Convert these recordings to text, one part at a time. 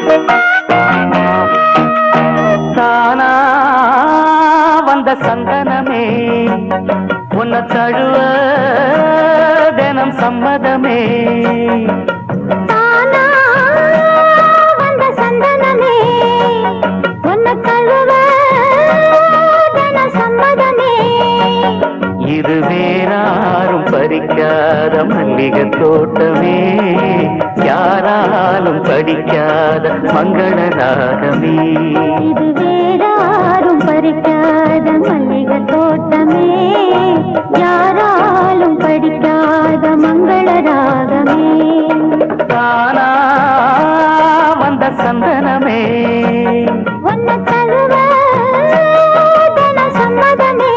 தானா வந்த சந்தனமே உன்னை தழுவ தினம் சம்மதமே தானா வந்த சந்தனமே உன்னை தழுவ தின சம்மதமே இது வேறாரும் பறிக்காத மல்லிகை தோட்டமே யாராலும் படிக்காத மங்கள ராகமே இது வேறாரும் பறிக்காத மல்லிகை தோட்டமே யாராலும் படிக்காத மங்கள ராகமே தானா வந்த சந்தனமே உன்னை தழுவ தின சம்மதமே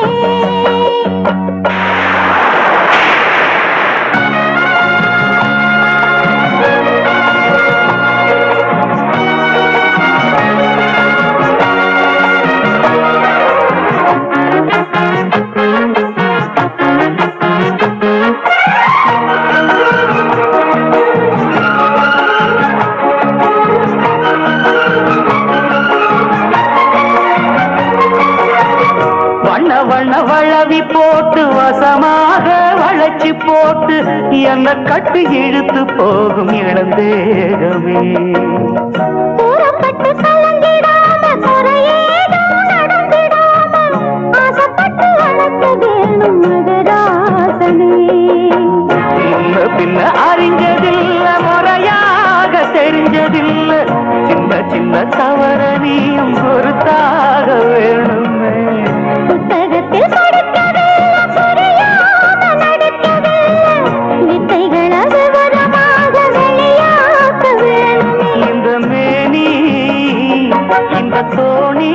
வண்ண வண்ண வளவி போட்டு வசமாக வளைச்சி போட்டு என்ன கட்டு இழுத்து போகும் இளந்தேகமே கூறப்பட்டு கலந்திடாம குறையேதும் நடந்திடாம ஆசைப்பட்டு வளர்க்க வேணும் மகராசனே முன்ன பின்ன அறிஞ்சதில்ல முறையாக தெரிஞ்சதில்ல சின்ன சின்ன தவற நீயும் பொறுத்தாக வேணுமே புத்தகத்தில் படிக்கவில்லை புரியாம நடிக்கவில்லை வித்தைகளை விவரமாக வெளியாக்க வேணுமே இந்த மேனி இந்த தோணி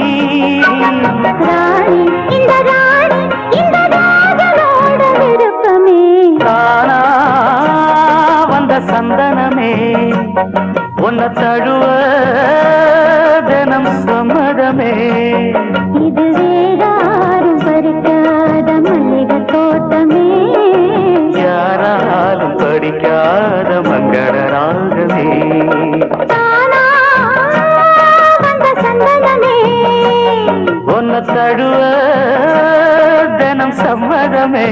ராணி இந்த ராணி இந்த ராஜனோட விருப்பமே தானா வந்த சந்தனமே உன்னை தழுவ தினம் சம்மதமே இது வேறாரும் பறிக்காத மல்லிகை தோட்டமே யாராலும் படிக்காத மங்கள ராகமே தானா வந்த சந்தனமே உன்னை தழுவ தினம் சம்மதமே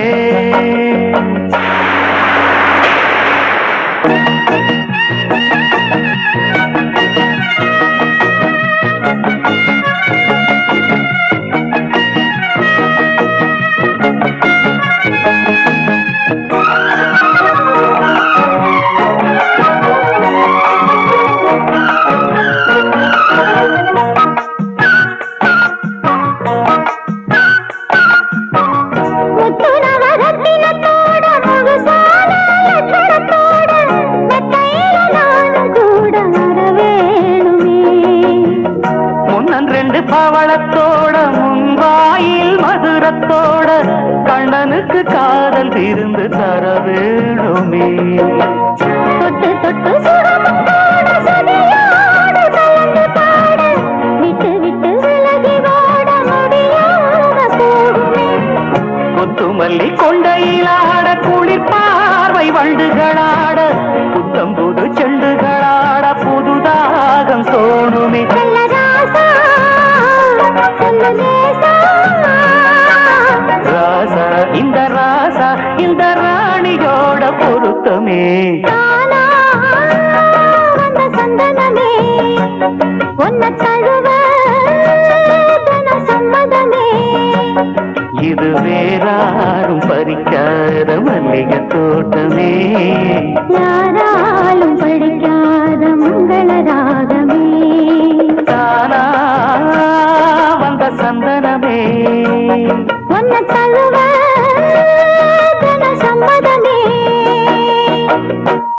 முத்துரவ ரத்தினத்தோட முழுசான லட்சணத்தோட மெத்தையில நானும் கூட வர வேணுமே முன்னன் ரெண்டு பவளத்தோட முன்வாயில் மதுரத்தோட கண்ணனுக்கு காதல் விருந்து தர வேணுமே தொட்டு தொட்டு சுகமத்தோட சதியோடு கலந்து பாட விட்டு விட்டு விலகி ஓட முடியாம போகுமே கொத்துமல்லி கொண்டையிலாட குளிர் பார்வை வண்டுகளாட புத்தம் புது செண்டுகளாட புதுதாகம் தோணுமே செல்ல ராசா சொல்லு நேசா ராசா இந்த ராசா இந்த ராணியோட பொருத்தமே தானா வந்த சந்தனமே உன்னை தழுவ தின சம்மதமே இது வேறாரும் பறிக்காத மல்லிகை தோட்டமே யாராலும் படிக்காத மங்கள ராகமே தானா வந்த சந்தனமே உன்னை தழுவ